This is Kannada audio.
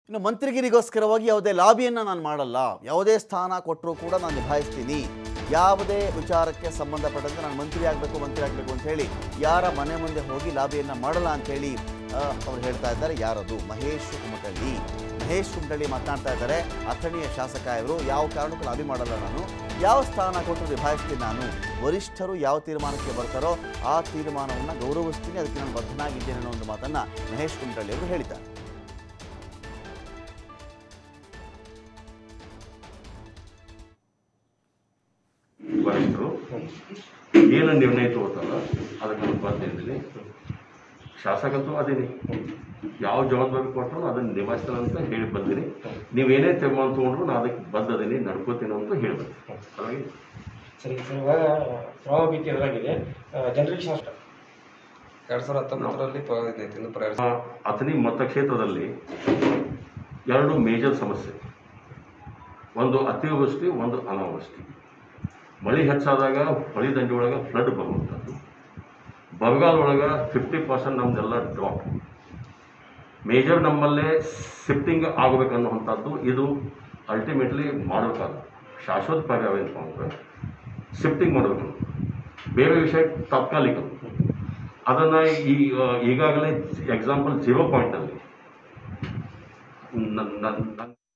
ಇನ್ನು ಮಂತ್ರಿಗಿರಿಗೋಸ್ಕರವಾಗಿ ಯಾವುದೇ ಲಾಬಿಯನ್ನು ನಾನು ಮಾಡಲ್ಲ ಯಾವುದೇ ಸ್ಥಾನ ಕೊಟ್ಟರೂ ಕೂಡ ನಾನು ನಿಭಾಯಿಸ್ತೀನಿ ಯಾವುದೇ ವಿಚಾರಕ್ಕೆ ಸಂಬಂಧಪಟ್ಟಂತೆ ನಾನು ಮಂತ್ರಿ ಆಗಬೇಕು ಮಂತ್ರಿ ಆಗಬೇಕು ಅಂತ ಹೇಳಿ ಯಾರ ಮನೆ ಮುಂದೆ ಹೋಗಿ ಲಾಬಿಯನ್ನು ಮಾಡಲ್ಲ ಅಂತೇಳಿ ಅವ್ರು ಹೇಳ್ತಾ ಇದ್ದಾರೆ ಯಾರದು ಮಹೇಶ್ ಕುಮಟಳ್ಳಿ ಮಹೇಶ್ ಕುಮಟಳ್ಳಿ ಮಾತನಾಡ್ತಾ ಇದ್ದಾರೆ ಅಥಣಿಯ ಶಾಸಕ ಇವರು ಯಾವ ಕಾರಣಕ್ಕೂ ಲಾಬಿ ಮಾಡಲ್ಲ ನಾನು ಯಾವ ಸ್ಥಾನ ಕೊಟ್ಟರು ನಿಭಾಯಿಸ್ತೀನಿ ನಾನು ವರಿಷ್ಠರು ಯಾವ ತೀರ್ಮಾನಕ್ಕೆ ಬರ್ತಾರೋ ಆ ತೀರ್ಮಾನವನ್ನು ಗೌರವಿಸ್ತೀನಿ ಅದಕ್ಕೆ ನಾನು ಬದ್ಧನಾಗಿದ್ದೇನೆ ಅನ್ನೋ ಒಂದು ಮಾತನ್ನು ಮಹೇಶ್ ಕುಮಟಳ್ಳಿ ಅವರು ಹೇಳಿದ್ದಾರೆ ವರಿಷ್ಠರು ಏನು ನಿರ್ಣಯ ತಗೋತಾರ ಅದಕ್ಕೆ ನಾನು ಬಂದಿದ್ದೀನಿ ಶಾಸಕತ್ವ ಅದೇನಿ ಯಾವ ಜವಾಬ್ದಾರಿ ಕೊಟ್ಟರು ಅದನ್ನು ನಿಭಾಯಿಸ್ತಾನೆ ಅಂತ ಹೇಳಿ ಬಂದೀನಿ ನೀವೇನೇ ತೀರ್ಮಾನ ತೊಗೊಂಡ್ರು ನಾನು ಅದಕ್ಕೆ ಬದ್ದದೀನಿ ನಡ್ಕೋತೀನಿ ಅಂತ ಹೇಳ್ಬೇಕು ಹಾಗಾಗಿ ಸರಿ ಸರ್ ಇವಾಗ ಪ್ರವಾಹ ಭೀತಿ ಎದುರಾಗಿದೆ ಜನರಿಗೆ ಶಾಸ್ತ್ರ ಎರಡ್ ಸಾವಿರದ ಹತ್ತೊಂಬತ್ತರಲ್ಲಿ ಇದ್ದೈತಿ ಇನ್ನು ಪ್ರಯಾಣ ಆ, ಅಥಣಿ ಮತಕ್ಷೇತ್ರದಲ್ಲಿ ಎರಡು ಮೇಜರ್ ಸಮಸ್ಯೆ ಒಂದು ಅತಿವೃಷ್ಟಿ ಒಂದು ಅನಾವೃಷ್ಟಿ ಮಳೆ ಹೆಚ್ಚಾದಾಗ ಹೊಳಿ ದಂಡಿ ಒಳಗೆ ಫ್ಲಡ್ ಬರುವಂಥದ್ದು ಬರಗಾಲ ಒಳಗೆ ಫಿಫ್ಟಿ ಪರ್ಸೆಂಟ್ ನಮ್ದೆಲ್ಲ ಡ್ರಾಪ್ ಮೇಜರ್ ನಮ್ಮಲ್ಲೇ ಶಿಫ್ಟಿಂಗ್ ಆಗಬೇಕನ್ನುವಂಥದ್ದು ಇದು ಅಲ್ಟಿಮೇಟ್ಲಿ ಮಾಡಬೇಕಾದ ಶಾಶ್ವತ ಪರಿಹಾರ ಏನಪ್ಪ ಅಂದ್ರೆ ಶಿಫ್ಟಿಂಗ್ ಮಾಡಬೇಕು ಬೇರೆ ವಿಷಯ ತಾತ್ಕಾಲಿಕ ಅದನ್ನು ಈ ಈಗಾಗಲೇ ಎಕ್ಸಾಂಪಲ್ ಜೀರೋ ಪಾಯಿಂಟಲ್ಲಿ ನನ್ನ